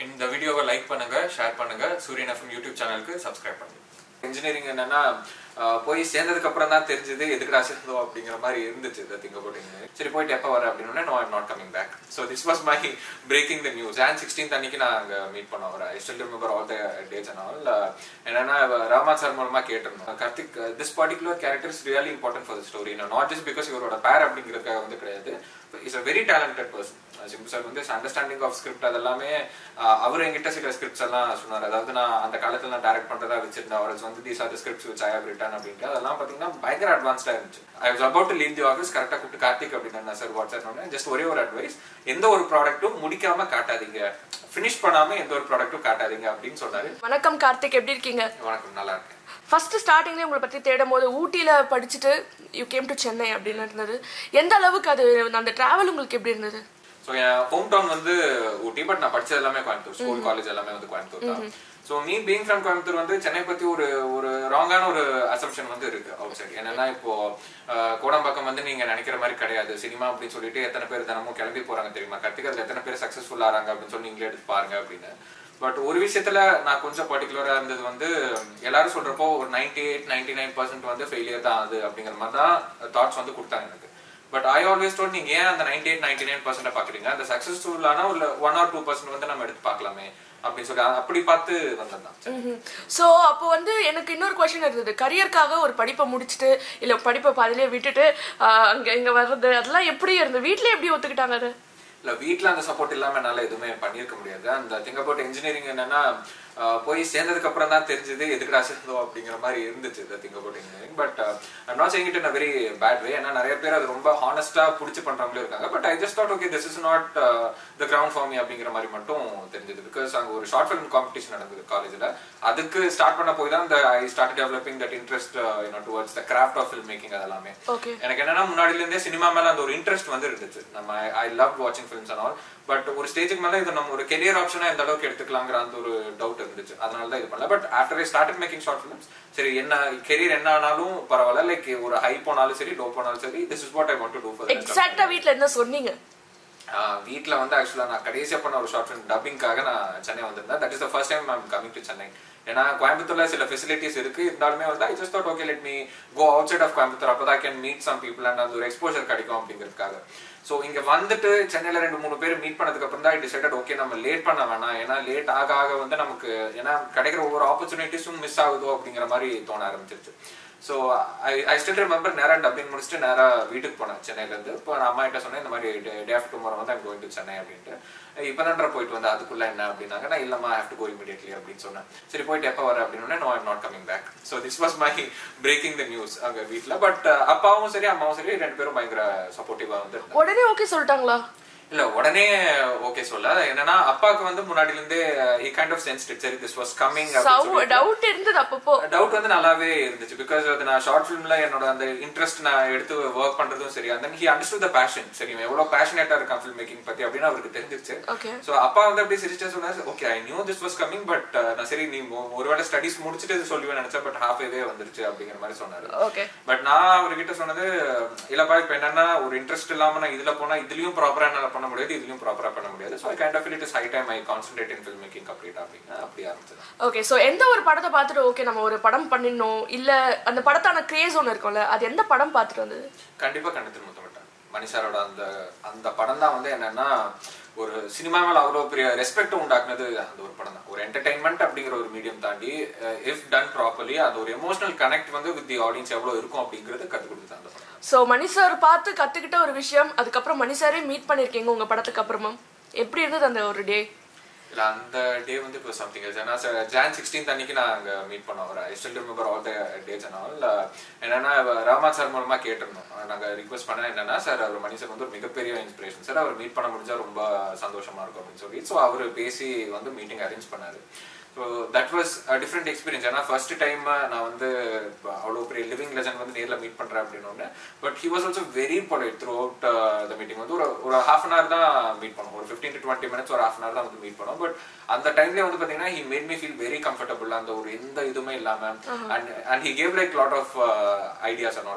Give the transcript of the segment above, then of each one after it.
இந்த வீடியோவை லைக் பண்ணுங்க ஷேர் பண்ணுங்க சூரியன் எஃப்எம் யூடியூப் சேனலுக்கு சப்ஸ்கிரைப் பண்ணுங்க இன்ஜினியரிங் என்னன்னா ஆஹ், போய் சேர்ந்ததுக்கு அப்புறம் தான் தெரிஞ்சது எதுக்குடா சேர்ந்தோம் அப்படிங்கிற மாதிரி இருந்துச்சு இந்த திங்க போட்டிங்க சரி போயிட்டு எப்போ வர அப்படின்னு no I'm not coming back so this was my breaking the news June sixteenth அன்னைக்கு நான் அங்கே மீட் பண்ணோம் ஒரு I still remember all the dates and all என்னன்னா ராமா சார் மூலமா கேட்டிருந்தோம் Karthik this particular character is really important for the story not just because இவரோட பேர் அப்படிங்கிறதுக்காக வந்து கிடையாது is a very talented person Simbu sir வந்து அண்டர்ஸ்டாண்டிங் ஆஃப் ஸ்கிரிப்ட் அதெல்லாமே ஆஹ், அவர் என்கிட்ட சில ஸ்கிரிப்ட்ஸ் எல்லாம் சொன்னார் அதாவது நான் அந்த காலத்துல நான் டைரக்ட் பண்றதா வச்சிருந்தேன் அவருக்கு வந்து these are scripts which I have written அப்படின்ட்டு அதெல்லாம் பாத்தீங்கன்னா பயங்கர அட்வான்ஸ்டா இருந்துச்சு I was about to leave the office கரெக்டா கூப்பிட்டு கார்த்திக் அப்படின்னு சார் வாட்ஸ்அப் ஜஸ்ட் ஒரே ஒரு அட்வைஸ் எந்த ஒரு ப்ராடக்ட்டும் முடிக்காம காட்டாதீங்க ஃபினிஷ் பண்ணாம எந்த ஒரு ப்ராடக்ட்டும் காட்டாதீங்க அப்படின்னு சொன்னாரு வணக்கம் கார்த்திக் எப்படி இருக்கீங்க வணக்கம் நல்லா இருக்கேன் ஃபர்ஸ்ட் ஸ்டார்டிங்லேயே உங்களை பற்றி தேடும் போது ஊட்டியில் படிச்சுட்டு யூ கேம் டு சென்னை அப்படின்னு இருந்தது எந்த அளவுக்கு அது அந்த டிராவல் உங்களுக்கு எப்படி இருந்தது ஸோ என் ஹோம் டவுன் வந்து ஊட்டி பட் நான் படிச்சது எல்லாமே கோயம்புத்தூர் ஸ்கூல் காலேஜ் எல்லாமே வந்து கோயம்புத்தூர் தான் so me being from Coimbatore வந்து சென்னை பத்தி ஒரு ஒரு ராங்கான ஒரு அசம்ஷன் வந்து இருக்கு அவுட் சைட் என்னன்னா இப்போ அஹ், கோடம்பாக்கம் வந்து நீங்க நினைக்கிற மாதிரி கிடையாது சினிமா அப்படின்னு சொல்லிட்டு எத்தனை பேர் தினமும் கிளம்பி போறாங்க தெரியுமா கத்துக்கு அதுல எத்தனை பேர் சக்சஸ்ஃபுல் ஆறாங்க அப்படின்னு சொல்லி நீங்களே எடுத்து பாருங்க அப்படின்னு பட் ஒரு விஷயத்துல நான் கொஞ்சம் பர்டிகுலரா இருந்தது வந்து எல்லாரும் சொல்றப்போ ஒரு ninety eight ninety nine percent வந்து ஃபெயிலியர் தான் அது அப்படிங்கிற மாதிரி தான் தாட்ஸ் வந்து கொடுத்தாங்க எனக்கு பட் ஐ ஆல்வேஸ் டோல் நீங்க ஏன் அந்த ninety eight ninety nine percent பாக்குறீங்க அந்த சக்சஸ்ஃபுல்லான ஒரு ஒன் ஆர் டூ பர்சன்ட் வந்து நம்ம எடுத்து பார்க்கலாமே அப்படின்னு சொல்லி அ- அப்படி பார்த்து வந்ததுதான் ஸோ அப்போ வந்து எனக்கு இன்னொரு கொஸ்டின் இருந்தது கரியருக்காக ஒரு படிப்பை முடிச்சுட்டு இல்லை படிப்பை பாதியிலே விட்டுட்டு ஆஹ், அங்க இங்க வர்றது அதெல்லாம் எப்படி இருந்தது வீட்லயே எப்படி ஒத்துக்கிட்டாங்க அது இல்ல வீட்ல அந்த சப்போர்ட் இல்லாம என்னால எதுவுமே பண்ணியிருக்க முடியாது அந்த திங் அபவுட் இன்ஜினியரிங் என்னன்னா ஆஹ், போய் சேர்ந்ததுக்கு அப்புறம் தான் தெரிஞ்சது எதுக்குடா சேர்ந்தோம் அப்படிங்கிற மாதிரி இருந்துச்சு இந்த thing about engineering but I'm not saying it in a very bad way ஏன்னா நிறைய பேர் அது ரொம்ப ஹானஸ்டா பிடிச்சி பண்றவங்களே இருக்காங்க but I just thought okay this is not the ground for me அப்படிங்கிற மாதிரி மட்டும் தெரிஞ்சது பிகாஸ் அங்க ஒரு ஷார்ட் ஃபிலிம் காம்படிஷன் நடந்தது காலேஜ்ல அதுக்கு ஸ்டார்ட் பண்ண போய் தான் இந்த I start developing that interest you know towards the craft of film making அது எல்லாமே ஓகே எனக்கு என்னன்னா முன்னாடில இருந்தே சினிமா மேல அந்த ஒரு இன்ட்ரெஸ்ட் வந்து இருந்துச்சு நம்ம ஐ லவ் வாட்சிங் ஃபிலிம்ஸ் அண்ட் ஆல் பட் ஒரு ஸ்டேஜுக்கு மேல இது நம்ம ஒரு கெரியர் ஆப்ஷனா எந்த அளவுக்கு எடுத்துக்கலாங்கிற அந்த ஒரு டவுட் இருந்துச்சு அதனால தான் இது பண்ணல but after I started making short films சரி என்ன கெரியர் என்ன ஆனாலும் பரவாயில்ல லைக் ஒரு ஹை போனாலும் சரி லோ போனாலும் சரி this is what I want to do for எக்ஸாக்டா வீட்ல என்ன சொன்னீங்க வீட்ல வந்து ஆக்சுவலா நான் கடைசியா பண்ண ஒரு ஷார்ட் ஃபிலிம் டப்பிங்காக நான் சென்னை வந்திருந்தேன் that is the first time I'm coming to Chennai ஏன்னா கோயம்புத்தூர்ல சில ஃபெசிலிட்டிஸ் இருக்கு இருந்தாலுமே வந்து I just thought okay let me go outside of Coimbatore அப்பதான் can meet some people and அந்த ஒரு எக்ஸ்போஜர் கிடைக்கும் அப்படிங்கிறதுக்காக ஸோ இங்க வந்துட்டு சென்னையில ரெண்டு மூணு பேர் மீட் பண்ணதுக்கு அப்புறம் தான் டிசைடட் ஓகே நம்ம லேட் பண்ண வேணாம் ஏன்னா லேட் ஆக ஆக வந்து நமக்கு ஏன்னா கிடைக்கிற ஒவ்வொரு ஆப்பர்ச்சுனிட்டிஸும் மிஸ் ஆகுதோ அப்படிங்கிற மாதிரி தோண ஆரம்பிச்சிருச்சு so I I still remember நேரா டப்பிங் முடிச்சுட்டு நேரா வீட்டுக்கு போனேன் சென்னையில இருந்து இப்போ நான் அம்மா கிட்ட சொன்னேன் இந்த மாதிரி டே ஆஃப்டர் டுமாரோ வந்து ஐம் கோயிங் டு சென்னை அப்படின்ட்டு இப்போ தான் போயிட்டு வந்து அதுக்குள்ள என்ன அப்படின்னாங்க நான் இல்லம்மா ஹேவ் டு கோ இமீடியட்லி அப்படின்னு சொன்னேன் சரி போயிட்டு எப்போ வர அப்படின்னு no I'm not coming back so this was my breaking the news அங்க வீட்டில் பட் அப்பாவும் சரி அம்மாவும் சரி ரெண்டு பேரும் பயங்கர சப்போர்ட்டிவா வந்து இருந்தாங்க. உடனே ஓகே சொல்லிட்டாங்களா இல்ல உடனே ஓகே சொல்ல என்னன்னா அப்பாவுக்கு வந்து முன்னாடில இருந்தே ஹி கைண்ட் ஆஃப் சென்ஸ்ட் சரி திஸ் வாஸ் கம்மிங் டவுட் இருந்தது அப்பப்போ டவுட் வந்து நல்லாவே இருந்துச்சு பிகாஸ் அது நான் ஷார்ட் ஃபிலிம்ல என்னோட அந்த இன்ட்ரெஸ்ட் நான் எடுத்து ஒர்க் பண்றதும் சரி அந்த ஹி அண்டர்ஸ்டுட் த பேஷன் சரி இவன் எவ்வளவு பேஷனேட்டா இருக்கான் ஃபில்ம் மேக்கிங் பத்தி அப்படின்னு அவருக்கு தெரிஞ்சிருச்சு ஓகே சோ அப்பா வந்து அப்படியே சிரிச்சா சொன்னாரு okay I knew this was coming but நான் சரி நீ ஒ- ஒருவேளை ஸ்டடிஸ் முடிச்சுட்டு இது சொல்லுவேன் நினைச்சேன் பட் ஹாஃப் வே வந்துருச்சு அப்படிங்கிற மாதிரி சொன்னாரு ஓகே பட் நான் அவர்கிட்ட சொன்னது இல்லப்பா இப்ப என்னன்னா ஒரு இன்ட்ரெஸ்ட் இல்லாம நான் இதுல போனா இதுலயும் ப்ராப்பரா என்னால பண்ண முடியாது இதுலயும் ப்ராப்பரா பண்ண முடியாது so I kind of it is high time I concentrate in film making complete அப்படின்னு அப்படி ஆரம்பிச்சது ஓகே ஸோ எந்த ஒரு படத்தை பார்த்துட்டு ஓகே நம்ம ஒரு படம் பண்ணிடணும் இல்ல அந்த படத்தான கிரேஸ் ஒன்று இருக்கும்ல அது எந்த படம் பார்த்துட்டு வந்தது கண்டிப்பா கண்டத்தில் முத்தமிட்டான் மணிசாரோட அந்த அந்த படம் தான் வந்து என்னன்னா ஒரு சினிமா மேல அவ்வளவு பெரிய ரெஸ்பெக்ட் உண்டாக்குனது அந்த ஒரு படம் தான் ஒரு என்டர்டைன்மெண்ட் அப்படிங்கிற ஒரு மீடியம் தாண்டி இஃப் டன் ப்ராப்பர்லி அந்த ஒரு எமோஷனல் கனெக்ட் வந்து வித் தி ஆடியன்ஸ் எவ்வளவு இருக்கும் அப்படிங்கிறது கற்றுக் கொடுத்தது அந்த படம் ஸோ மணி சார் பார்த்து கத்துக்கிட்ட ஒரு விஷயம் அதுக்கப்புறம் மணி சாரே மீட் பண்ணிருக்கீங்க உங்க படத்துக்கு அப்புறமா எப்படி இருந்தது அந்த ஒரு டே இல்ல அந்த டே வந்து இப்போ சம்திங் எல்ஸ் ஏன்னா ஜான் சிக்ஸ்டீன்த் அன்னைக்கு நான் அங்க மீட் பண்ணோம் அவர் I still remember all the dates and all என்னன்னா ராமா சார் மூலமா கேட்டிருந்தோம் நாங்க ரிக்வஸ்ட் பண்ண என்னன்னா சார் அவர் மணி சார் வந்து ஒரு மிகப்பெரிய இன்ஸ்பிரேஷன் சார் அவர் மீட் பண்ண முடிஞ்சா ரொம்ப சந்தோஷமா இருக்கும் அப்படின்னு சொல்லி ஸோ அவர் பேசி வந்து மீட்டிங் அரேஞ்ச் பண்ணாரு so that was different experience ஏன்னா ஃபர்ஸ்ட் டைம் நான் வந்து அவ்வளோ பெரிய லிவிங் லெஜன் வந்து நேரில் மீட் பண்ணுறேன் அப்படின்னு but he was also very polite throughout the meeting வந்து ஒரு ஒரு ஹாஃப் அன் ஹவர் தான் மீட் பண்ணோம் ஒரு ஃபிஃப்டீன் டு டுவெண்ட்டி மினிட்ஸ் ஒரு ஹாஃப் அன் ஹவர் தான் வந்து மீட் பண்ணோம் பட் அந்த டைம்லேயே வந்து பார்த்தீங்கன்னா he made me feel very comfortable அந்த ஒரு எந்த இதுவுமே இல்லாமல் and and he gave like lot of ideas and all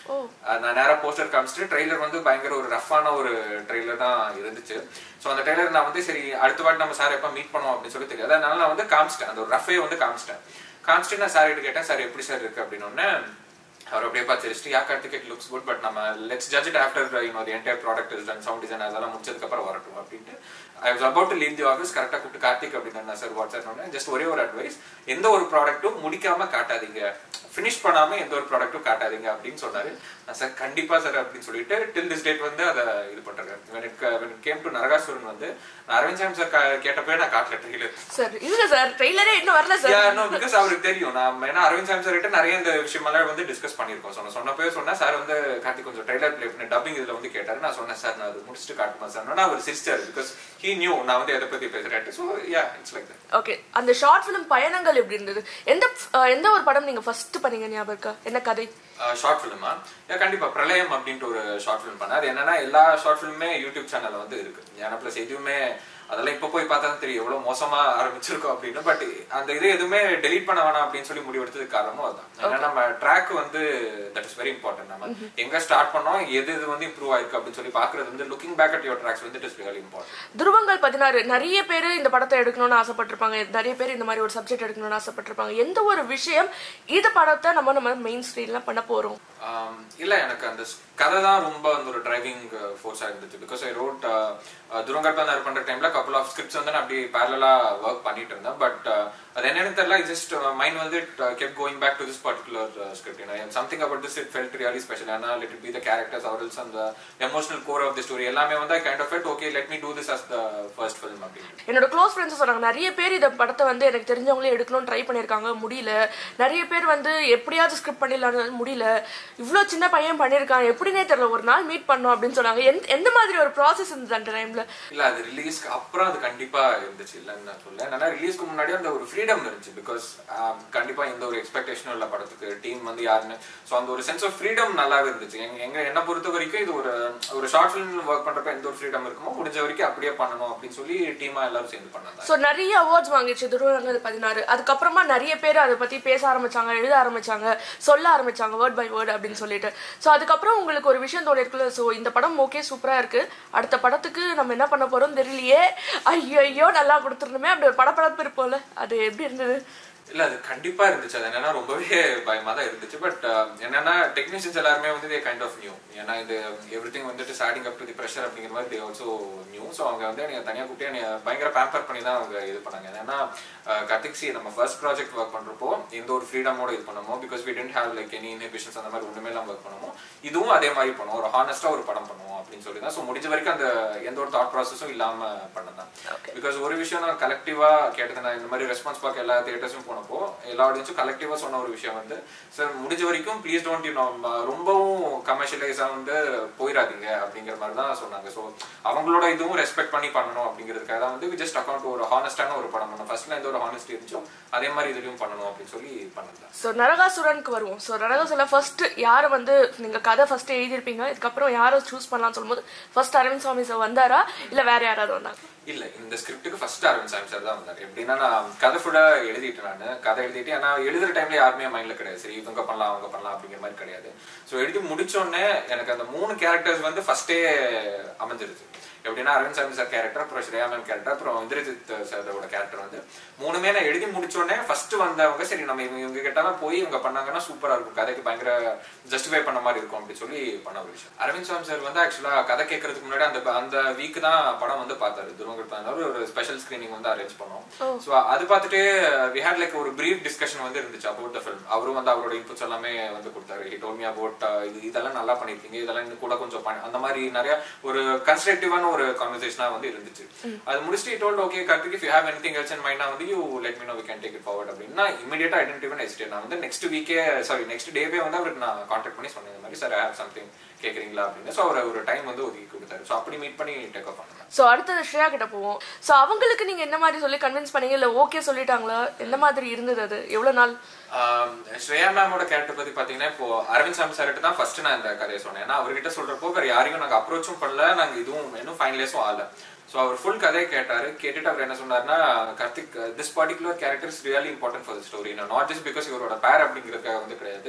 ஓ நான் நேரா போஸ்டர் காமிச்சிட்டு ட்ரெய்லர் வந்து பயங்கர ஒரு ரஃப்பான ஒரு ட்ரெய்லர் தான் இருந்துச்சு ஸோ அந்த ட்ரெய்லர் நான் வந்து சரி அடுத்த வாட்டி நம்ம சார் எப்போ மீட் பண்ணுவோம் அப்படின்னு சொல்லி தெரியாது அதனால நான் வந்து காமிச்சிட்டேன் அந்த ஒரு ரஃபே வந்து காமிச்சிட்டேன் காமிச்சிட்டு நான் சார் கிட்ட கேட்டேன் சார் எப்படி சார் இருக்கு அப்படின்னு ஒன்னு அவர் அப்படியே பார்த்து வச்சுட்டு yeah Karthik looks good but நம்ம let's judge it after you know the entire product is done sound design அதெல்லாம் முடிச்சதுக்கு அப்புறம் வரட்டும் அப்படின்ட்டு I was about to leave the office கரெக்டாக கூப்பிட்டு கார்த்திக் அப்படின்னு சார் வாட்ஸ்அப் ஜஸ்ட் ஒரே ஒரு அட்வைஸ் எந்த ஒரு ப்ராடக்ட்டும் முடிக்காம காட்டாதீங்க ஃபினிஷ் பண்ணாம எந்த ஒரு ப்ராடக்ட்டும் காட்டாதீங்க அப்படின்னு சொன்னாரு நான் சார் கண்டிப்பா சார் அப்படின்னு சொல்லிட்டு டில் திஸ் டேட் வந்து அதை இது பண்றாரு when it ca- when it came to Narakasuran வந்து நான் அரவிந்த் சாமி சார் கேட்டப்பவே நான் காட்டல ட்ரெயிலர் சார் இல்ல சார் ட்ரெய்லரே இன்னும் வரல சார் Yeah, no, because அவருக்கு தெரியும் நான் ஏன்னா அரவிந்த் சாமி சார் கிட்ட நிறைய இந்த விஷயமெல்லாம் வந்து டிஸ்கஸ் பண்ணிருக்கோம் சொன்ன சொன்னப்பவே சொன்னா சார் வந்து கார்த்திக் கொஞ்சம் ட்ரைலர் ப்ளே பண்ணி டப்பிங் இதுல வந்து கேட்டாரு நான் சொன்னேன் சார் நான் அது முடிச்சுட்டு காட்டுமா சார் அவர் சிஸ்டர் பிகாஸ் ஹீ நியூ நான் வந்து எதை பத்தி பேசுறேன் so yeah it's like that okay அந்த ஷார்ட் ஃபிலிம் பயணங்கள் எப்படி இருந்தது எந்த அஹ், எந்த ஒரு படம் நீங்க ஃபர்ஸ்ட் பண்ணீங்க ஞாபகம் இருக்கா என்ன கதை ஷார்ட் ஃபிலிமா கண்டிப்பா பிரளயம் அப்படின்ட்டு ஒரு ஷார்ட் ஃபிலிம் பண்ணேன் அது என்னன்னா எல்லா ஷார்ட் ஃபிலிமுமே யூடியூப் சேனல்ல வந்து இருக்கு ஏன்னா ப்ளஸ் எதுவுமே அதெல்லாம் இப்ப போய் பார்த்தா தான் தெரியும் எவ்வளவு மோசமா ஆரம்பிச்சிருக்கோம் அப்படின்னு பட் அந்த இது எதுவுமே டெலீட் பண்ண வேணாம் அப்படின்னு சொல்லி முடிவெடுத்ததுக்கு காரணமும் அதுதான் ஏன்னா நம்ம ட்ராக் வந்து தட் இஸ் வெரி இம்பார்ட்டன்ட் நம்ம எங்க ஸ்டார்ட் பண்ணோம் எது இது வந்து இம்ப்ரூவ் ஆயிருக்கு அப்படின்னு சொல்லி பாக்குறது வந்து looking back at your tracks வந்து it is really important Dhuruvangal Pathinaaru நிறைய பேர் இந்த படத்தை எடுக்கணும்னு ஆசைப்பட்டிருப்பாங்க நிறைய பேர் இந்த மாதிரி ஒரு சப்ஜெக்ட் எடுக்கணும்னு ஆசைப்பட்டிருப்பாங்க எந்த ஒரு விஷயம் இந்த படத்தை நம்ம நம்ம மெயின் ஸ்க்ரீன்ல பண்ண போறோம் ஆம், இல்ல எனக்கு அந்த ஸ்- கதை தான் ரொம்ப வந்து ஒரு டிரைவிங் ஃபோர்ஸா இருந்துச்சு பிகாஸ் ஐ ரோட் துரங்கற்பந்தார் பண்ற டைம்ல கப்பல் ஆஃப் ஸ்கிரிப்ட்ஸ் வந்து நான் அப்படி பேரலா ஒர்க் பண்ணிட்டு இருந்தேன் பட் அது என்னன்னு தெரியல ஜஸ்ட் மைண்ட் வந்து kept going back to this particular script you know something about this it felt really special ஏன்னா let it be the characters ours அந்த emotional core of the story எல்லாமே வந்து kind of it okay let me do this as the first film அப்படின்னு என்னோட close friends சொன்னாங்க நிறைய பேர் இந்த படத்தை வந்து எனக்கு தெரிஞ்சவங்களே எடுக்கணும்னு ட்ரை பண்ணியிருக்காங்க முடியல நிறைய பேர் வந்து எப்படியாவது ஸ்கிரிப்ட் பண்ணிடலாம்னு முடியல இவ்வளோ சின்ன பையன் பண்ணியிருக்கான் எப்படின்னே தெரியல ஒரு நாள் மீட் பண்ணோம் அப்படின்னு சொன்னாங்க எந்த எந்த மாதிரி ஒரு ப்ராசஸ் இருந்தது அந்த டைம்ல இல்ல அது ரிலீஸ்க்கு அப்புறம் அது கண்டிப்பா இருந்துச்சு இல்லைன்னு நான் சொல்ல ஏன்னா ரிலீஸ்க்கு முன்னாடி அந்த ஒரு ஃப்ரீடம் இருந்துச்சு பிகாஸ் கண்டிப்பா எந்த ஒரு எக்ஸ்பெக்டேஷனும் இல்ல படத்துக்கு டீம் வந்து யாருன்னு ஸோ அந்த ஒரு சென்ஸ் ஆஃப் ஃப்ரீடம் நல்லாவே இருந்துச்சு எங்க எங்க என்ன பொறுத்த வரைக்கும் இது ஒரு ஒரு ஷார்ட் ஃபிலிம் ஒர்க் பண்றப்ப எந்த ஒரு ஃப்ரீடம் இருக்குமோ முடிஞ்ச வரைக்கும் அப்படியே பண்ணணும் அப்படின்னு சொல்லி டீமா எல்லாரும் சேர்ந்து பண்ணாங்க ஸோ நிறைய அவார்ட்ஸ் வாங்கிச்சு துருவங்கள் பதினாறு அதுக்கப்புறமா நிறைய பேர் அதை பத்தி பேச ஆரம்பிச்சாங்க எழுத ஆரம்பிச்சாங்க சொல்ல ஆரம்பிச்சாங்க வேர்ட் பை வேர்ட் அப்படின்னு சொல்லிட்டு ஸோ அதுக்கப்புறம் உங்களுக்கு ஒரு விஷயம் தோணிருக்குல்ல ஸோ இந்த படம் ஓகே சூப்பரா இருக்கு அடுத்த படத்துக்கு நம்ம என்ன பண்ண போறோம் தெரியலையே ஐயோ ஐயோ நல்லா கொடுத்துருணுமே அப்படி ஒரு படப்படப்பு இருப்போம்ல அது எப்படி இருந்தது இல்ல அது கண்டிப்பா இருந்துச்சு அது என்னன்னா ரொம்பவே பயமா தான் இருந்துச்சு பட் என்னன்னா டெக்னீஷியன்ஸ் எல்லாருமே வந்து கைண்ட் ஆஃப் நியூ ஏன்னா இது எவ்ரி திங் வந்துட்டு starting up to the pressure அப்படிங்கிற மாதிரி தே ஆல்சோ நியூ ஸோ அவங்க வந்து என்னை தனியாக கூப்பிட்டு என்னை பயங்கர பேம்பர் பண்ணி தான் அவங்க இது பண்ணாங்க ஏன்னா கத்திக் சி நம்ம ஃபர்ஸ்ட் ப்ராஜெக்ட் ஒர்க் பண்றப்போ எந்த ஒரு ஃப்ரீடமோட இது பண்ணமோ because we didn't have like any inhibitions அந்த மாதிரி ஒண்ணுமே இல்லாம ஒர்க் பண்ணுவோம் இதுவும் அதே மாதிரி பண்ணுவோம் ஒரு ஹானஸ்டா ஒரு படம் பண்ணுவோம் அப்படின்னு சொல்லி தான் ஸோ முடிஞ்ச வரைக்கும் அந்த எந்த ஒரு தாட் ப்ராசஸும் இல்லாம பண்ணதான் பிகாஸ் ஒரு விஷயம் நான் கலெக்டிவா கேட்டது நான் இந்த மாதிரி ரெஸ்பான்ஸ் பார்க்க எல்லா தியேட்டர்ஸும் போனப்போ எல்லா ஆடியன்ஸும் கலெக்டிவா சொன்ன ஒரு விஷயம் வந்து சார் முடிஞ்ச வரைக்கும் ப்ளீஸ் டோன்ட் யூ ரொம்பவும் கமர்ஷியலைஸா வந்து போயிடாதீங்க அப்படிங்கிற மாதிரி தான் சொன்னாங்க ஸோ அவங்களோட இதுவும் ரெஸ்பெக்ட் பண்ணி பண்ணணும் அப்படிங்கிறதுக்காக தான் வந்து ஜஸ்ட் அக்கௌண்ட் ஒரு ஹானஸ்டான ஒரு படம் பண்ணணும் ஃபர்ஸ்ட்ல எந்த ஒரு ஹானஸ்டி இருந்துச்சோ அதே மாதிரி இதுலயும் பண்ணணும் அப்படின்னு சொல்லி பண்ணது ஸோ நரகாசுரனுக்கு வருவோம் ஸோ நரகாசுரன் ஃபர்ஸ்ட் யாரை வந்து நீங்க கதை ஃபர்ஸ்ட் எழுதியிருப்பீங்க இதுக்கப்புறம் யாரை சூஸ் பண்ணலாம்னு சொல்லும்போது ஃபர்ஸ்ட் அரவிந்த் சுவாமி சார் வந்தாரா இல்ல வேற யாராவது வந்தாங்க இல்ல இந்த ஸ்கிரிப்டுக்கு ஃபர்ஸ்ட் அரவிந்த் சாமி சார் தான் வந்தார் எப்படின்னா நான் கதை ஃபுல்லா எழுதிட்டேன் நான் கதை எழுதிட்டு ஆனா எழுதுற டைம்ல யாருமே மைண்ட்ல கிடையாது சரி இவங்க பண்ணலாம் அவங்க பண்ணலாம் அப்படிங்கிற மாதிரி கிடையாது ஸோ எழுதி முடிச்ச உடனே எனக்கு அந்த மூணு கேரக்டர்ஸ் வந்து ஃபர்ஸ்டே அமைஞ்சிருச்சு எப்படின்னா அரவிந்த் சாமி சார் கேரக்டர் அப்புறம் ஸ்ரேயா மேம் கேரக்டர் அப்புறம் இந்திரஜித் சாரோட கேரக்டர் வந்து மூணுமே நான் எழுதி முடிச்ச உடனே ஃபர்ஸ்ட் வந்தவங்க சரி நம்ம இவங்க இவங்க கிட்டலாம் போய் இவங்க பண்ணாங்கன்னா சூப்பரா இருக்கும் கதைக்கு பயங்கர ஜஸ்டிஃபை பண்ண மாதிரி இருக்கும் அப்படின்னு சொல்லி பண்ண ஒரு விஷயம் அரவிந்த் சாமி சார் வந்து ஆக்சுவலா கதை கேட்கறதுக்கு முன்னாடி அந்த அந்த வீக் தான் படம் வந்து பார்த்தாரு துருவங்கள் ஒரு ஸ்பெஷல் ஸ்கிரீனிங் வந்து அரேஞ்ச் பண்ணோம் ஸோ அது பார்த்துட்டு வி ஹேட் லைக் ஒரு பிரீஃப் டிஸ்கஷன் வந்து இருந்துச்சு அபவுட் த ஃபிலிம் அவரும் வந்து அவரோட இன்புட்ஸ் எல்லாமே வந்து கொடுத்தாரு ஹி டோல் மீ அபவுட் இது இதெல்லாம் நல்லா பண்ணிருக்கீங்க இதெல்லாம் இன்னும் கூட கொஞ்சம் பண்ணி அந்த மாதிரி நிறைய ஒரு கன்ஸ்ட்ரக்டிவான ஒரு கான்வர்சேஷனா வந்து இருந்துச்சு அது முடிச்சுட்டு told okay Karthik if you have anything else in mind வந்து you let me know we can take it forward அப்படின்னா இமீடியட்டா ஐடென்டிவன் ஹெசிடேட் நான் வந்து நெக்ஸ்ட் வீக்கே சாரி நெக்ஸ்ட் டேவே வந்து அவருக்கு நான் கான்டாக்ட் பண்ணி சொன்னேன் இந்த மாதிரி சார் ஹேவ் சம்திங் கேக்குறீங்களா அப்படின்னு ஸோ அவர் ஒரு டைம் வந்து ஒதுக்கி கொடுத்தாரு ஸோ அப்படி மீட் பண்ணி டேக் ஆஃப் பண்ணேன் ஸோ அடுத்தது ஸ்ரேயா கிட்ட போவோம் ஸோ அவங்களுக்கு நீங்க என்ன மாதிரி சொல்லி கன்வின்ஸ் பண்ணீங்க இல்ல ஓகே சொல்லிட்டாங்களா எந்த மாதிரி இருந்தது அது எவ்வளவு நாள் ஆம், ஸ்ரேயா மேமோட கேரக்டர் பத்தி பாத்தீங்கன்னா இப்போ அரவிந்த் சாமி சார்கிட்ட தான் ஃபர்ஸ்ட் நான் இந்த கதையை சொன்னேன் ஏன்னா அவர்கிட்ட சொல்றப்போ வேற யாரையும் நாங்க அப்ரோச்சும் பண்ணல நாங்க இதுவும் இன்னும் ஃபைனலைஸும் ஆகல ஸோ அவர் ஃபுல் கதையை கேட்டாரு கேட்டுட்டு அவர் என்ன சொன்னார்னா Karthik this particular character is really important for the story not just because இவரோட பேர் அப்படிங்கிறதுக்காக வந்து கிடையாது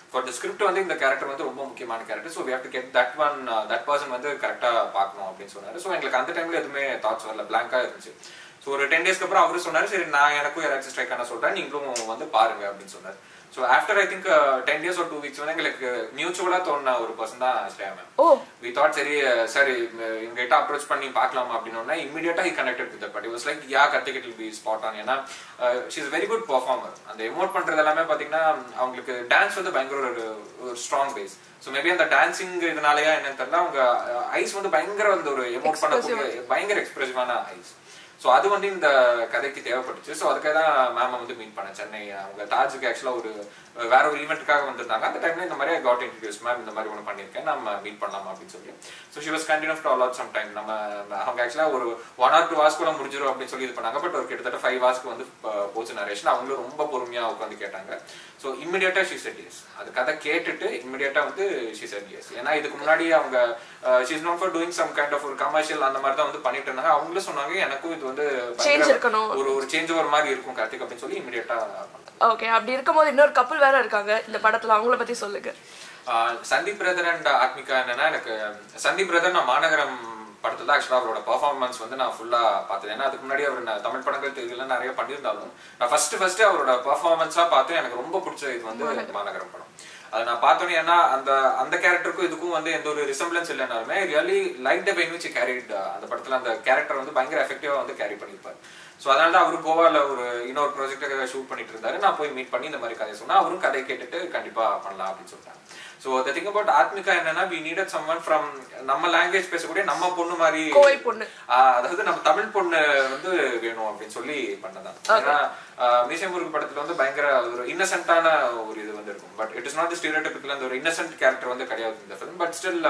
ஃபார் த ஸ்கிரிப்ட் வந்து இந்த கேரக்டர் வந்து ரொம்ப முக்கியமான character so we have to get that one that person வந்து கரெக்டாக பார்க்கணும் அப்படின்னு சொன்னாரு ஸோ எங்களுக்கு அந்த டைம்ல எதுவுமே தாட்ஸ் வரல பிளாங்கா இருந்துச்சு ஸோ ஒரு டென் டேஸ்க்கு அப்புறம் அவரு சொன்னாரு சரி நான் எனக்கும் யாராச்சும் ஸ்ட்ரைக் பண்ண சொல்றேன் நீங்களும் வந்து பாருங்க அப்படின்னு சொன்னாரு so after I think ten days ஒரு டூ வீக்ஸ் வந்து எங்களுக்கு மியூச்சுவலா தோணுன ஒரு பர்சன் தான் ஸ்ரேயா மேம் ஓ வி தாட் சரி சரி இவங்க கிட்ட அப்ரோச் பண்ணி பார்க்கலாமா அப்படின்னு இமீடியட்டா he connected with but was like yeah Karthik it be spot on ஏன்னா she is very good performer அந்த எமோட் பண்றது எல்லாமே பாத்தீங்கன்னா அவங்களுக்கு டான்ஸ் வந்து பயங்கர ஒரு ஒரு ஸ்ட்ராங் பேஸ் ஸோ மேபி அந்த டான்சிங் இதனாலயா என்னன்னு தெரியல அவங்க ஐஸ் வந்து பயங்கர வந்து ஒரு எமோட் பண்ணக்கூடிய பயங்கர எக்ஸ்பிரசிவான ஐஸ் ஸோ அது வந்து இந்த கதைக்கு தேவைப்பட்டுச்சு ஸோ அதுக்காக தான் மேம் வந்து மீட் பண்ணேன் சென்னை அவங்க தாஜுக்கு ஆக்சுவலாக ஒரு வேற ஒரு ஈவெண்ட்டுக்காக வந்திருந்தாங்க அந்த டைம்ல இந்த மாதிரி காட் இன்ட்ரடியூஸ் மேம் இந்த மாதிரி ஒன்று பண்ணியிருக்கேன் நம்ம மீட் பண்ணலாம் அப்படின்னு சொல்லி so she was continue to allot some time நம்ம அவங்க ஆக்சுவலாக ஒரு ஒன் ஆர் டூ ஹவர்ஸ் கூட முடிஞ்சிடும் அப்படின்னு சொல்லி இது பண்ணாங்க பட் ஒரு கிட்டத்தட்ட ஃபைவ் ஹவர்ஸ்க்கு வந்து போச்சு நரேஷன் அவங்களும் ரொம்ப பொறுமையாக உட்காந்து கேட்டாங்க ஸோ இம்மிடியட்டா ஷி செட் எஸ் அது கதை கேட்டுட்டு இம்மிடியட்டா வந்து ஷி செட் எஸ் ஏன்னா இதுக்கு முன்னாடி அவங்க she is not for doing some kind of ஒரு கமர்ஷியல் அந்த மாதிரி தான் வந்து பண்ணிட்டு இருந்தாங்க அவங்களும் சொன்னாங்க எனக்கும் இது வந்து Change இருக்கணும். ஒரு ஒரு சேஞ்ச் ஒரு மாதிரி இருக்கும் கார்த்திக் அப்படின்னு சொல்லி இம்மிடியட்டா ஓகே அப்படி இருக்கும்போது இன்னொரு கப்பல் வேற இருக்காங்க இந்த படத்துல அவங்கள பத்தி சொல்லுங்க ஆஹ் சந்தீப் பிரதர் அண்ட் ஆத்மிகா என்னன்னா எனக்கு சந்தீப் பிரதர் நான் மாநகரம் படத்துல தான் ஆக்சுவலாக அவரோட பர்ஃபார்மன்ஸ் வந்து நான் ஃபுல்லா பார்த்தேன் ஏன்னா அதுக்கு முன்னாடி அவர் நான் தமிழ் படங்கள் தெரியல நிறைய பண்ணியிருந்தாலும் நான் ஃபர்ஸ்ட் ஃபர்ஸ்ட் அவரோட பர்ஃபார்மன்ஸா பார்த்து எனக்கு ரொம்ப பிடிச்ச இது வந்து மாநகரம் படம் அதை நான் பார்த்தோன்னே ஏன்னா அந்த அந்த கேரக்டருக்கும் இதுக்கும் வந்து எந்த ஒரு ரிசம்பிளன்ஸ் இல்லைனாலுமே really like the when which carried அந்த படத்துல அந்த கேரக்டர் வந்து பயங்கர எஃபெக்டிவா வந்து கேரி பண்ணியிருப்பாரு ஸோ அதனால தான் அவரு கோவால ஒரு இன்னொரு ப்ராஜெக்டாக ஷூட் பண்ணிட்டு இருந்தாரு நான் போய் மீட் பண்ணி இந்த மாதிரி கதையை சொன்னா அவரும் கதை கேட்டுட்டு கண்டிப்பா பண்ணலாம் அப்படின்னு சொல்லிட்டாங்க so the thing about Athmika என்னன்னா வி நீடட் சம்மன் ஃப்ரம் நம்ம லாங்குவேஜ் பேசக்கூடிய நம்ம பொண்ணு மாதிரி கோவை பொண்ணு ஆஹ் அதாவது நம்ம தமிழ் பொண்ணு வந்து வேணும் அப்படின்னு சொல்லி பண்ணதான் ஏன்னா மீசம்பூருக்கு படத்துல வந்து பயங்கர ஒரு இன்னசென்ட்டான ஒரு இது வந்து இருக்கும் but it is not stereotypical அந்த ஒரு இன்னசென்ட் கேரக்டர் வந்து கிடையாது இந்த film but still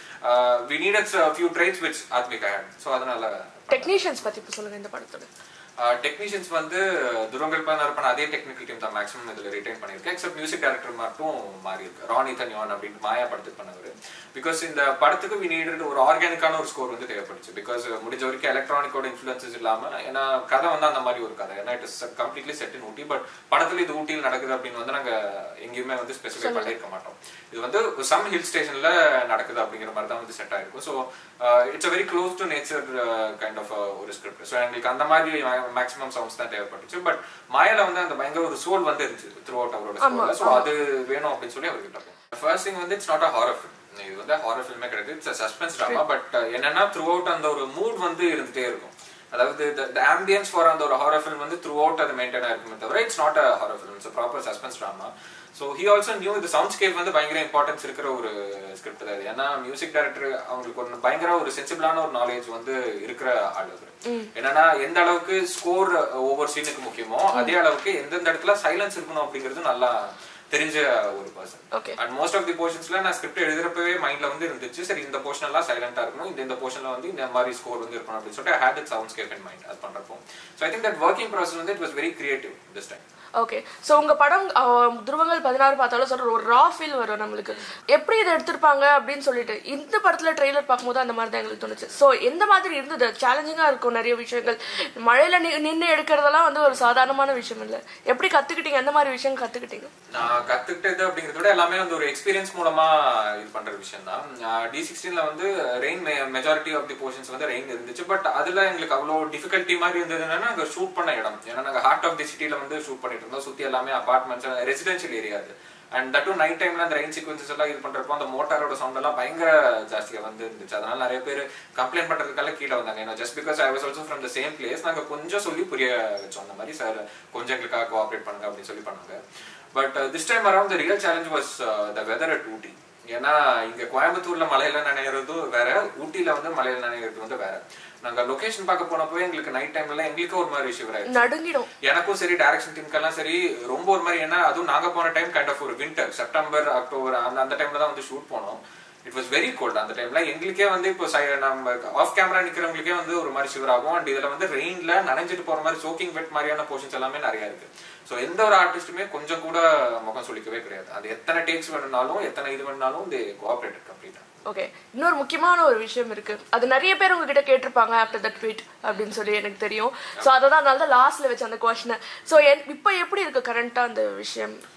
we needed few traits which Athmika so அதனால டெக்னீஷியன்ஸ் பத்தி இப்ப சொல்லுங்க இந்த படத்தோட டெக்னீஷியன்ஸ் வந்து துரங்கல் பண்ண பண்ண அதே டெக்னிக்கல் டீம் தான் மேக்ஸிமம் இதுல ரிட்டைன் பண்ணியிருக்கேன் எக்ஸப்ட் மியூசிக் டைரக்டர் மட்டும் மாறி இருக்கு ராணி தன்யான் அப்படின்ட்டு மாயா படத்துக்கு பண்ணவர் பிகாஸ் இந்த படத்துக்கு வி நீடட் ஒரு ஆர்கானிக்கான ஒரு ஸ்கோர் வந்து தேவைப்படுச்சு பிகாஸ் முடிஞ்ச வரைக்கும் எலக்ட்ரானிக்கோட இன்ஃபுளுன்சஸ் இல்லாம ஏன்னா கதை வந்து அந்த மாதிரி ஒரு கதை ஏன்னா it is completely set in Ooty but படத்துல இது ஊட்டியில் நடக்குது அப்படின்னு வந்து நாங்க எங்கேயுமே வந்து ஸ்பெசிஃபை பண்ணியிருக்க மாட்டோம் இது வந்து சம் ஹில் ஸ்டேஷன்ல நடக்குது அப்படிங்கிற மாதிரி தான் வந்து செட் ஆயிருக்கும் so it's a very close to nature kind of ஒரு ஸ்கிரிப்ட் ஸோ எங்களுக்கு அந்த மாதிரி மேக்ஸிமம் சவுண்ட்ஸ் தான் தேவைப்பட்டுச்சு பட் மாயால வந்து அந்த பயங்கர ஒரு சோல் வந்து இருந்துச்சு த்ரூ அவுட் அவரோட ஸ்கோர்ல ஸோ அது வேணும் அப்படின்னு சொல்லி அவர்கிட்ட ஃபர்ஸ்ட் திங் வந்து it's not a horror film இது வந்து ஹாரர் ஃபில்மே கிடையாது இட்ஸ் சஸ்பென்ஸ் ட்ராமா பட் என்னன்னா த்ரூ அவுட் அந்த ஒரு மூட் வந்து இருந்துட்டே இருக்கும் அதாவது த ஆம்பியன்ஸ் ஃபார் அந்த ஒரு ஹாரர் ஃபிலிம் வந்து த்ரூ அவுட் அது மெயின்டைன் ஆயிருக்குமே தவிர it's not a horror film it's proper suspense drama so he also knew இந்த சவுண்ட் ஸ்கேப் வந்து பயங்கர இம்பார்ட்டன்ஸ் இருக்கிற ஒரு ஸ்கிரிப்ட் தான் இது ஏன்னா மியூசிக் டைரக்டர் அவங்களுக்கு ஒரு பயங்கர ஒரு சென்சிபிளான ஒரு நாலேஜ் வந்து இருக்கிற ஆள் அவர் என்னன்னா எந்த அளவுக்கு ஸ்கோர் ஒவ்வொரு சீனுக்கு முக்கியமோ அதே அளவுக்கு எந்தெந்த இடத்துல சைலன்ஸ் இருக்கணும் அப்படிங்கிறது நல்லா தெரிஞ்ச ஒரு person Okay. And most of the போர்ஷன்ஸ்ல நான் ஸ்கிரிப்ட் எழுதுறப்பவே மைண்ட்ல வந்து இருந்துச்சு சரி இந்த போர்ஷன் எல்லாம் சைலண்டா இருக்கணும் இந்த இந்த போர்ஷன்ல வந்து இந்த மாதிரி ஸ்கோர் வந்து இருக்கணும் அப்படின்னு சொல்லிட்டு had it soundscape in mind அது பண்றப்போ so I think that working process வந்து it was very creative this time okay so உங்க படம் அஹ், துருவங்கள் பதினாறு பார்த்தாலும் சொல்ற ஒரு ரா ஃபீல் வரும் நம்மளுக்கு எப்படி இதை எடுத்திருப்பாங்க அப்படின்னு சொல்லிட்டு இந்த படத்துல ட்ரெய்லர் பார்க்கும்போது அந்த மாதிரி தான் எங்களுக்கு தோணுச்சு ஸோ எந்த மாதிரி இருந்தது சேலஞ்சிங்கா இருக்கும் நிறைய விஷயங்கள் மழையில நி- நின்னு எடுக்கிறதெல்லாம் வந்து ஒரு சாதாரணமான விஷயம் இல்லை எப்படி கத்துக்கிட்டீங்க எந்த மாதிரி விஷயம் கத்துக்கிட்டீங்க நான் கத்துக்கிட்டது அப்படிங்கறத விட எல்லாமே வந்து ஒரு எக்ஸ்பீரியன்ஸ் மூலமா இது பண்ற விஷயம் தான் டி சிக்ஸ்டீன்ல வந்து rain majority of the portions வந்து ரெயின் இருந்துச்சு பட் அதுல எங்களுக்கு அவ்வளோ டிஃபிகல்ட்டி மாதிரி இருந்தது என்னன்னா நாங்க ஷூட் பண்ண இடம் ஏன்னா நாங்க ஹார்ட் ஆஃப் தி சிட்டில வந்து ஷூட் பண்ணிட்டு இருந்தோம் சுத்தி எல்லாமே அபார்ட்மெண்ட்ஸ் ரெசிடென்ஷியல் ஏரியா அது அண்ட் தட்டும் நைட் டைம்ல அந்த ரெயின் சீக்வன்சஸ் எல்லாம் இது பண்றப்போ அந்த மோட்டாரோட சவுண்ட் எல்லாம் பயங்கர ஜாஸ்தியா வந்து இருந்துச்சு அதனால நிறைய பேர் கம்ப்ளைண்ட் பண்றதுக்காக கீழே வந்தாங்க ஏன்னா just because I was also from the same place நாங்க கொஞ்சம் சொல்லி புரிய வச்சோம் அந்த மாதிரி சார் கொஞ்சம் எங்களுக்காக கோஆப்ரேட் பண்ணுங்க அப்படின்னு சொல்லி பண்ணாங்க but this time around the real challenge was the weather at Ooty ஏன்னா இங்க கோயம்புத்தூர்ல மலையில நனைகிறதும் வேற ஊட்டியில வந்து மலையில நனைகிறது வந்து வேற நாங்க லொகேஷன் பார்க்க போனப்போ எங்களுக்கு நைட் டைம்ல எங்களுக்கு ஒரு மாதிரி ஷிவர் ஆயிடுச்சு நடுங்கிடும் எனக்கும் சரி டைரக்ஷன் டீமுக்கெல்லாம் சரி ரொம்ப ஒரு மாதிரி ஏன்னா அதுவும் நாங்க போன டைம் கைண்ட் ஆஃப் ஒரு வின்டர் செப்டம்பர் அக்டோபர் அந்த அந்த டைம்ல தான் வந்து ஷூட் போனோம் இட் வாஸ் வெரி கோல்ட் அந்த டைம்ல எங்களுக்கே வந்து இப்போ சை- நம்ம ஆஃப் கேமரா நிக்கிறவங்களுக்கே வந்து ஒரு மாதிரி ஷிவர் ஆகும் அண்ட் இதுல வந்து ரெயின்ல நனைஞ்சிட்டு போற மாதிரி சோக்கிங் வெட் மாதிரியான போர்ஷன்ஸ் எல்லாமே நிறைய இருக்கு ஸோ எந்த ஒரு ஆர்டிஸ்ட்டுமே கொஞ்சம் கூட முகம் சொல்லிக்கவே கிடையாது அது எத்தனை டேக்ஸ் வேணும்னாலும் எத்தனை இது வேணும்னாலும் தே கோஆப்ரேட் கம்ப்ளீட்டா ஓகே இன்னொரு முக்கியமான ஒரு விஷயம் இருக்கு அது நிறைய பேர் உங்ககிட்ட கேட்டிருப்பாங்க ஆஃப்டர் தட் ட்வீட் அப்படின்னு சொல்லி எனக்கு தெரியும் ஸோ அதை தான் நான் லாஸ்ட்ல வச்ச அந்த கொஸ்டினை ஸோ இப்போ எப்படி இருக்கு கரண்டா அந்த விஷயம்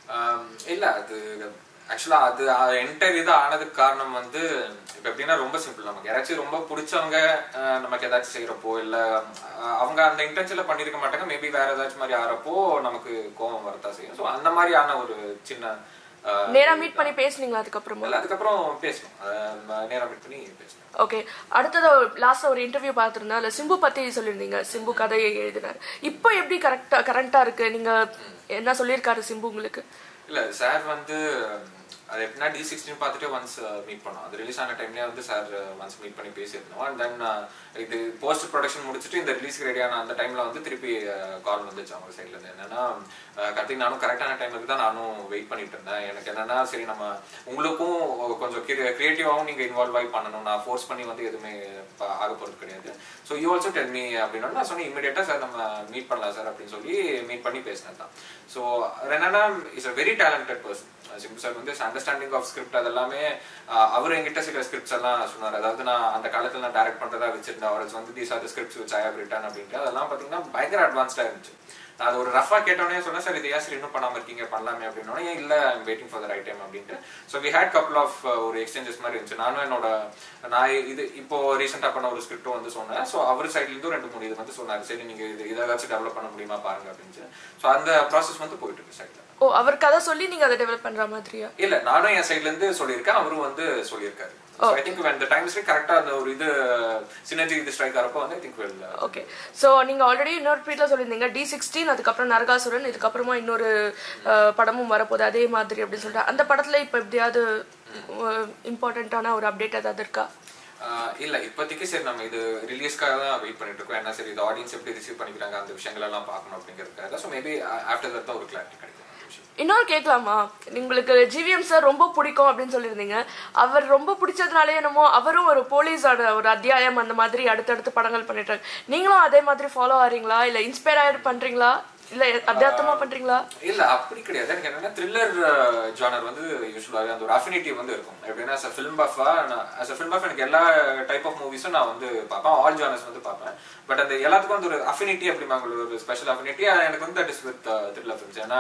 ஆம், இல்ல அது ஆக்சுவலா அது என்டையர் இது ஆனதுக்கு காரணம் வந்து இப்ப எப்படின்னா ரொம்ப சிம்பிள் நமக்கு யாராச்சும் ரொம்ப பிடிச்சவங்க அஹ், நமக்கு ஏதாச்சும் செய்யறப்போ இல்ல அஹ், அவங்க அந்த இன்டென்ஷன்ல பண்ணிருக்க மாட்டாங்க மேபி வேற ஏதாச்சும் மாதிரி ஆறப்போ நமக்கு கோவம் வரதா செய்யும் ஸோ அந்த மாதிரியான ஒரு சின்ன அஹ், நேரா மீட் பண்ணி பேசுனீங்களா அதுக்கப்புறமா இல்ல, அதுக்கப்புறம் பேசணும் அஹ், நேரா மீட் பண்ணி பேசணும் ஓகே அடுத்தது லாஸ்ட் ஒரு இன்டர்வியூ பார்த்துருந்தேன் அதில் சிம்பு பத்தி சொல்லியிருந்தீங்க சிம்பு கதையை எழுதினார் இப்போ எப்படி கரெக்டா கரண்டா இருக்கு நீங்க என்ன சொல்லியிருக்காரு சிம்பு உங்களுக்கு இல்ல சார் வந்து அது எப்படின்னா டி சிக்ஸ்டீன் பார்த்துட்டு ஒன்ஸ் மீட் பண்ணோம் அது ரிலீஸ் ஆன டைம்லேயே வந்து சார் ஒன்ஸ் மீட் பண்ணி பேசியிருந்தோம் அண்ட் தென் இது போஸ்ட் ப்ரொடக்ஷன் முடிச்சுட்டு இந்த ரிலீஸ்க்கு ரெடியான அந்த டைம்ல வந்து திருப்பி கால் வந்துச்சு அவங்க சைட்ல இருந்து என்னன்னா கரெக்டாக நானும் கரெக்டான டைமுக்கு தான் நானும் வெயிட் பண்ணிட்டு இருந்தேன் எனக்கு என்னன்னா சரி நம்ம உங்களுக்கும் கொஞ்சம் கிரியேட்டிவாகவும் நீங்க இன்வால்வ் ஆகி பண்ணணும் நான் ஃபோர்ஸ் பண்ணி வந்து எதுவுமே ப- ஆக போறது கிடையாது so you also tell me அப்படின்னா நான் சொன்னேன் இமீடியட்டா சார் நம்ம மீட் பண்ணலாம் சார் அப்படின்னு சொல்லி மீட் பண்ணி பேசினது தான் ஸோ என்னன்னா is a very talented person Simbu sir வந்து அண்டர்ஸ்டாண்டிங் ஆஃப் ஸ்கிரிப்ட் அதெல்லாமே ஆஹ், அவர் என்கிட்ட சில ஸ்கிரிப்ட்ஸ் எல்லாம் சொன்னார் அதாவது நான் அந்த காலத்துல நான் டைரக்ட் பண்றதா வச்சிருந்தேன் அவருக்கு வந்து these are the scripts which I have written அப்படின்ட்டு அதெல்லாம் பாத்தீங்கன்னா பயங்கர அட்வான்ஸ்டா இருந்துச்சு நான் அது ஒரு ரஃபா கேட்டோடனே சொன்னேன் சார் இது ஏன் சார் இன்னும் பண்ணாம இருக்கீங்க பண்ணலாமே அப்படின்னோடனே ஏன் இல்ல I'm waiting for the right time அப்படின்ட்டு so we had couple of ஒரு எக்ஸ்சேஞ்சஸ் மாதிரி இருந்துச்சு நானும் என்னோட நான் இது இப்போ ரீசெண்டா பண்ண ஒரு ஸ்கிரிப்டும் வந்து சொன்னேன் ஸோ அவர் சைட்ல இருந்தும் ரெண்டு மூணு இது வந்து சொன்னாரு சரி நீங்க இது இதை ஏதாச்சும் டெவலப் பண்ண முடியுமா பாருங்க அப்படின்னு ஸோ அந்த ப்ராசஸ் வந்து போயிட்டு இருக்கு சைட்ல ஓ அவர் கதை சொல்லி நீங்க அதை டெவலப் பண்ற மாதிரியா இல்ல நானும் என் சைடுல இருந்து சொல்லியிருக்கேன் அவரும் வந்து சொல்லியிருக்காரு I think when the time is right கரெக்டா அந்த ஒரு இது சினர்ஜி இது ஸ்ட்ரைக் ஆறப்போ வந்து I think well okay so நீங்க ஆல்ரெடி இன்னொரு ட்வீட்ல சொல்லியிருந்தீங்க டி சிக்ஸ்டீன் அதுக்கப்புறம் நரகாசுரன் இதுக்கப்புறமா இன்னொரு அஹ், படமும் வரப்போகுது அதே மாதிரி அப்படின்னு சொல்லிட்டு அந்த படத்துல இப்போ எப்படியாவது இம்பார்ட்டண்ட்டான ஒரு அப்டேட் ஏதாவது இருக்கா ஆஹ் இல்ல இப்போதைக்கு சரி நம்ம இது ரிலீஸ்க்காக தான் வெயிட் பண்ணிட்டு இருக்கோம் ஏன்னா சரி இது ஆடியன்ஸ் எப்படி ரிசீவ் பண்ணிக்கிறாங்க அந்த விஷயங்கள் எல்லாம் பார்க்கணும் அப்படிங்கிறதுக்காக ஸோ மேபி ஆஃப்டர் தட் தான் ஒரு கிளாரிட்டி கிடைக்கும் அந்த விஷயம் இன்னொரு கேட்கலாமா உங்களுக்கு ஜிவிஎம் சார் ரொம்ப பிடிக்கும் அப்படின்னு சொல்லியிருந்தீங்க அவர் ரொம்ப பிடிச்சதுனாலே என்னமோ அவரும் ஒரு போலீஸோட ஒரு அத்தியாயம் அந்த மாதிரி அடுத்தடுத்து படங்கள் பண்ணிட்டாங்க நீங்களும் அதே மாதிரி ஃபாலோ ஆறீங்களா இல்ல இன்ஸ்பயர் பண்றீங்களா இல்ல அத்தியாத்தமா பண்றீங்களா இல்ல அப்படி கிடையாது எனக்கு என்னன்னா த்ரில்லர் ஜானர் வந்து யூஸ்வலாகவே அந்த ஒரு அஃபினிட்டி வந்து இருக்கும் எப்படின்னா as a film buff ஆ நான் as a film buff எனக்கு எல்லா டைப் ஆஃப் மூவிஸும் நான் வந்து பார்ப்பேன் ஆல் ஜானர்ஸ் வந்து பார்ப்பேன் பட் அந்த எல்லாத்துக்கும் வந்து ஒரு அஃபினிட்டி அப்படிம்பாங்க ஒரு ஸ்பெஷல் அஃபினிட்டி எனக்கு வந்து that is with thriller films ஏன்னா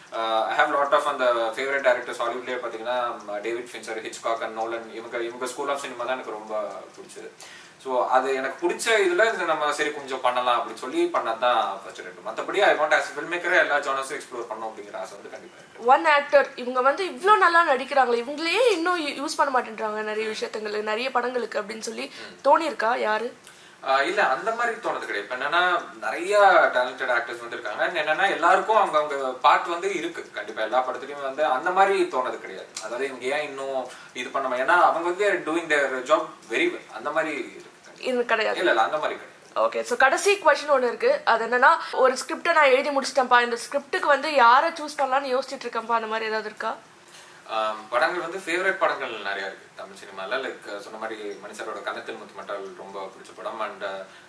ஐ ஹேவ் லாட் ஆஃப் அந்த ஃபேவரட் டேரக்டர்ஸ் ஹாலிவுட்லேயே பார்த்தீங்கன்னா David Fincher Hitchcock and Nolan இவங்க இவங்க ஸ்கூல் ஆஃப் சினிமா தான் எனக்கு ரொம்ப பிடிச்சது ஸோ அது எனக்கு பிடிச்ச இதுல இது நம்ம சரி கொஞ்சம் பண்ணலாம் அப்படின்னு சொல்லி பண்ணது தான் ஃபர்ஸ்ட் ரெண்டு மற்றபடி ஐ வாண்ட் ஆஸ் ஃபில்ம் மேக்கரே எல்லா ஜானர்ஸும் எக்ஸ்ப்ளோர் பண்ணணும் அப்படிங்கிற ஆசை வந்து கண்டிப்பா இருக்கு ஒன் ஆக்டர் இவங்க வந்து இவ்ளோ நல்லா நடிக்கிறாங்களே இவங்களையே இன்னும் யூஸ் பண்ண மாட்டேன்றாங்க நிறைய விஷயத்துங்களுக்கு நிறைய படங்களுக்கு அப்படின்னு சொல்லி தோணி இருக்கா யாரு ஆஹ் இல்ல அந்த மாதிரி தோணுது கிடையாது இப்ப என்னன்னா நிறைய டேலண்டட் ஆக்டர்ஸ் வந்து இருக்காங்க And என்னன்னா எல்லாருக்கும் அவங்க அவங்க பார்ட் வந்து இருக்கு கண்டிப்பா எல்லா படத்துலயும் வந்து அந்த மாதிரி தோணுது கிடையாது அதாவது இவங்க ஏன் இன்னும் இது பண்ண ஏன்னா அவங்க வந்து doing their job very well அந்த மாதிரி இருக்கு இது கிடையாது இல்ல இல்ல அந்த மாதிரி கிடையாது ஓகே ஸோ கடைசி கொஸ்டின் ஒன்று இருக்கு அது என்னன்னா ஒரு ஸ்கிரிப்டை நான் எழுதி முடிச்சிட்டேன்ப்பா இந்த ஸ்கிரிப்டுக்கு வந்து யாரை சூஸ் பண்ணலாம்னு யோசிச்சுட்டு இருக்கேன்ப்பா அந்த மாதிரி ஏதாவது இருக்கா ஆம், படங்கள் வந்து ஃபேவரட் படங்கள் நிறைய இருக்கு தமிழ் சினிமால லைக் சொன்ன மாதிரி மணிசரோட கன்னத்தில் முத்துமட்டால் ரொம்ப பிடிச்ச படம் அண்ட்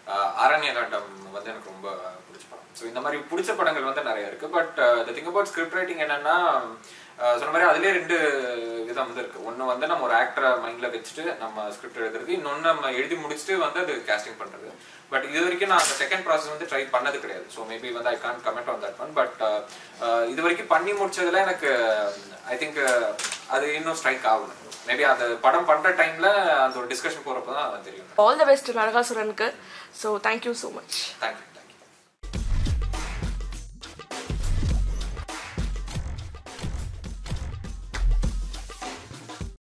அரண்ய காண்டம் வந்து எனக்கு ரொம்ப பிடிச்ச படம் ஸோ இந்த மாதிரி பிடிச்ச படங்கள் வந்து நிறைய இருக்கு but the thing about script writing என்னன்னா ஆஹ், சொன்ன மாதிரி அதுலயே ரெண்டு விதம் வந்து இருக்கு ஒன்னு வந்து நம்ம ஒரு ஆக்டரை மைண்ட்ல வச்சுட்டு நம்ம ஸ்கிரிப்ட் எழுதுறது இன்னொன்னு நம்ம எழுதி முடிச்சுட்டு வந்து அது கேஸ்டிங் பண்றது பட் இது வரைக்கும் நான் அந்த செகண்ட் ப்ராசஸ் வந்து ட்ரை பண்ணது கிடையாது ஸோ மேபி வந்து I can comment on that one but இது வரைக்கும் பண்ணி முடிச்சதுல எனக்கு ஐ திங்க் அது இன்னும் ஸ்ட்ரைக் ஆகல மேபி அந்த படம் பண்ற டைம்ல அந்த ஒரு டிஸ்கஷன் போறப்போ தான் தெரியும் ஆல் த பெஸ்ட் நரகாசுரனுக்கு so thank you so much thank you